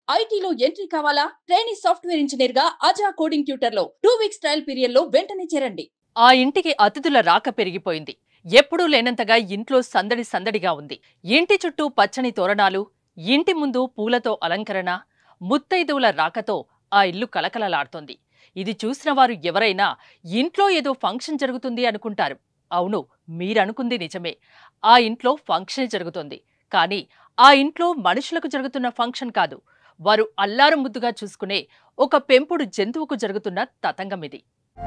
ఐటీలో ఎంట్రీ కావాలా training software engineer గా అజా కోడింగ్ ట్యూటర్ లో టూ వీక్స్ ట్రయల్ పీరియడ్ లో వెంటనే చేరండి ఆ ఇంటికి అతిథుల రాక పెరిగిపోయింది ఎప్పుడూ లేనంతగా ఇంట్లో సందడి సందడిగా ఉంది ఇంటి చుట్టూ పచ్చని తోరణాలు ఇంటి ముందు పూలతో అలంకరణ ముత్తైదువుల రాకతో ఆ ఇల్లు కలకలలాడుతోంది ఇది చూసిన వారు ఎవరైనా ఇంట్లో ఏదో ఫంక్షన్ జరుగుతుంది అనుకుంటారు అవును మీరనుకుంది నిజమే ఆ ఇంట్లో ఫంక్షన్ జరుగుతోంది కానీ ఆ ఇంట్లో మనుషులకు జరుగుతున్న ఫంక్షన్ కాదు వారు అల్లారు ముద్దుగా చూసుకునే ఒక పెంపుడు జంతువుకు జరుగుతున్న తతంగం ఇది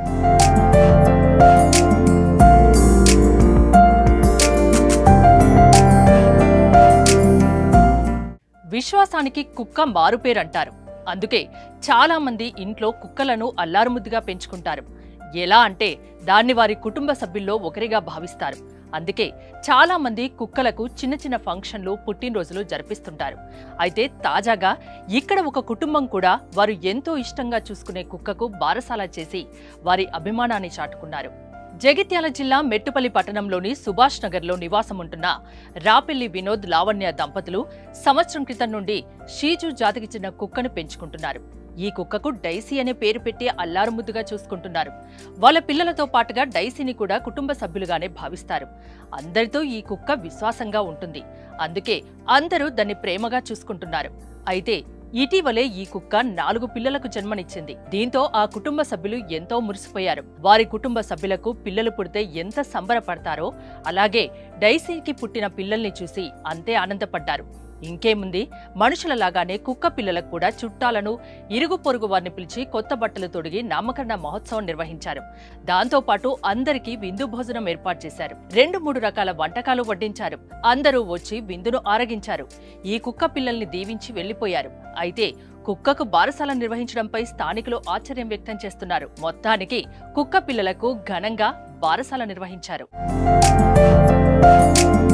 విశ్వాసానికి కుక్క మారుపేరంటారు అందుకే చాలా మంది ఇంట్లో కుక్కలను అల్లారుముద్దుగా పెంచుకుంటారు ఎలా అంటే దాన్ని వారి కుటుంబ సభ్యుల్లో ఒకరిగా భావిస్తారు అందుకే చాలా మంది కుక్కలకు చిన్న చిన్న ఫంక్షన్లు పుట్టినరోజులు జరిపిస్తుంటారు అయితే తాజాగా ఇక్కడ ఒక కుటుంబం కూడా వారు ఎంతో ఇష్టంగా చూసుకునే కుక్కకు బారసాల చేసి వారి అభిమానాన్ని చాటుకున్నారు జగిత్యాల జిల్లా మెట్టుపల్లి పట్టణంలోని సుభాష్ నగర్లో నివాసం ఉంటున్న రాపెల్లి వినోద్ లావణ్య దంపతులు సంవత్సరం క్రితం నుండి షీజు జాతికి చెందిన కుక్కను పెంచుకుంటున్నారు ఈ కుక్కకు డైసీ అనే పేరు పెట్టి అల్లారుముద్దుగా చూసుకుంటున్నారు వాళ్ళ పిల్లలతో పాటుగా డైసీని కూడా కుటుంబ సభ్యులుగానే భావిస్తారు అందరితో ఈ కుక్క విశ్వాసంగా ఉంటుంది అందుకే అందరూ దాన్ని ప్రేమగా చూసుకుంటున్నారు అయితే ఇటీవలే ఈ కుక్క నాలుగు పిల్లలకు జన్మనిచ్చింది దీంతో ఆ కుటుంబ సభ్యులు ఎంతో మురిసిపోయారు వారి కుటుంబ సభ్యులకు పిల్లలు పుడితే ఎంత సంబరపడతారో అలాగే డైసీకి పుట్టిన పిల్లల్ని చూసి అంతే ఆనందపడ్డారు ఇంకేముంది మనుషులలాగానే కుక్క పిల్లలకు కూడా చుట్టాలను ఇరుగు పొరుగు వారిని పిలిచి కొత్త బట్టలు తొడిగి నామకరణ మహోత్సవం నిర్వహించారు దాంతో పాటు అందరికీ విందు భోజనం ఏర్పాటు చేశారు రెండు మూడు రకాల వంటకాలు వడ్డించారు అందరూ వచ్చి విందును ఆరగించారు ఈ కుక్క పిల్లల్ని దీవించి వెళ్లిపోయారు అయితే కుక్కకు బారసాల నిర్వహించడంపై స్థానికులు ఆశ్చర్యం వ్యక్తం చేస్తున్నారు మొత్తానికి కుక్క పిల్లలకు ఘనంగా బారసాల నిర్వహించారు